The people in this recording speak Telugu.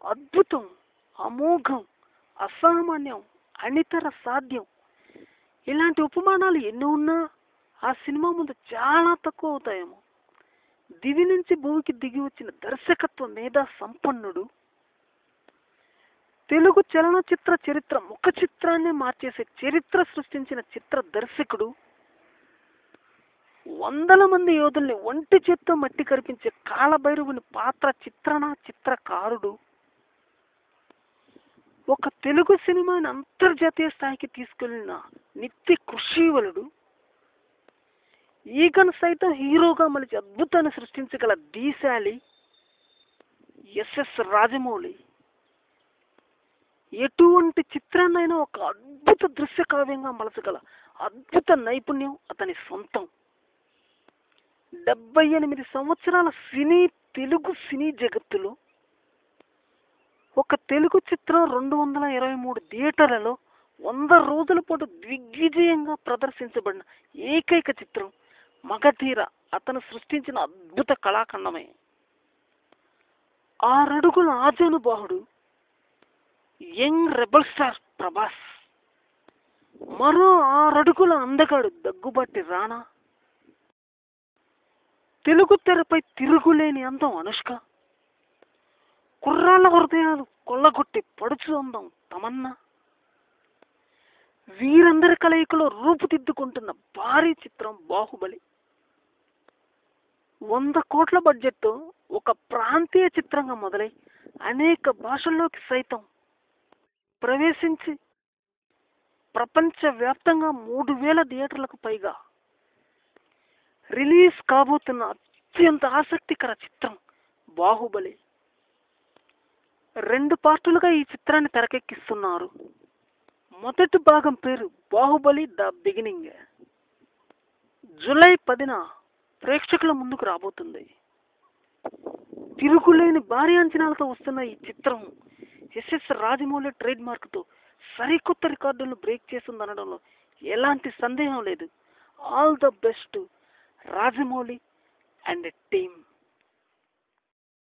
అద్భుతం అమోఘం అసామాన్యం అనితర సాధ్యం ఇలాంటి ఉపమానాలు ఎన్ని ఉన్నా ఆ సినిమా ముందు చాలా తక్కువ అవుతాయేమో దివి నుంచి భూమికి దిగి వచ్చిన దర్శకత్వ మేధా సంపన్నుడు తెలుగు చలనచిత్ర చరిత్ర ముఖ చిత్రాన్ని మార్చేసే చరిత్ర సృష్టించిన చిత్ర దర్శకుడు వందల మంది యోధుల్ని ఒంటి చేత్తో మట్టి కరిపించే కాలభైరవుని పాత్ర చిత్రణ చిత్రకారుడు ఒక తెలుగు సినిమాని అంతర్జాతీయ స్థాయికి తీసుకెళ్లిన నిత్య కృషివలుడు ఈగను సైతం హీరోగా మలిచి అద్భుతాన్ని సృష్టించగల దీశాలి ఎస్ఎస్ రాజమౌళి ఎటువంటి చిత్రాన్నైనా ఒక అద్భుత దృశ్య కావ్యంగా మలచగల అద్భుత నైపుణ్యం అతని సొంతం డెబ్బై ఎనిమిది సంవత్సరాల సినీ తెలుగు సినీ జగత్తులో ఒక తెలుగు చిత్రం రెండు వందల ఇరవై మూడు థియేటర్లలో వంద రోజుల పాటు దిగ్విజయంగా ప్రదర్శించబడిన ఏకైక చిత్రం మగధీర అతను సృష్టించిన అద్భుత కళాఖండమే ఆరడుగుల ఆజానుబాహుడు యంగ్ రెబల్ స్టార్ ప్రభాస్ మరో ఆరడుగుల అందగాడు దగ్గుబాటి రాణా తెలుగు తెరపై తిరుగులేని అందం అనుష్క కుర్రాళ్ళ హృదయాలు కొల్లగొట్టి పడుచు అందం తమన్నా వీరందరి కలయికలో రూపుదిద్దుకుంటున్న భారీ చిత్రం బాహుబలి వంద కోట్ల బడ్జెట్తో ఒక ప్రాంతీయ చిత్రంగా మొదలై అనేక భాషల్లోకి సైతం ప్రవేశించి ప్రపంచవ్యాప్తంగా మూడు వేల థియేటర్లకు పైగా రిలీజ్ కాబోతున్న అత్యంత ఆసక్తికర చిత్రం బాహుబలి రెండు పార్టులుగా ఈ చిత్రాన్ని తెరకెక్కిస్తున్నారు మొదటి భాగం పేరు బాహుబలి ద బిగినింగ్ జూలై పదిన ప్రేక్షకుల ముందుకు రాబోతుంది తిరుగులేని భారీ అంచనాలతో వస్తున్న ఈ చిత్రం ఎస్ఎస్ రాజమౌళి ట్రేడ్ మార్క్తో సరికొత్త రికార్డులను బ్రేక్ చేస్తుందనడంలో ఎలాంటి సందేహం లేదు all the best Rajamouli and team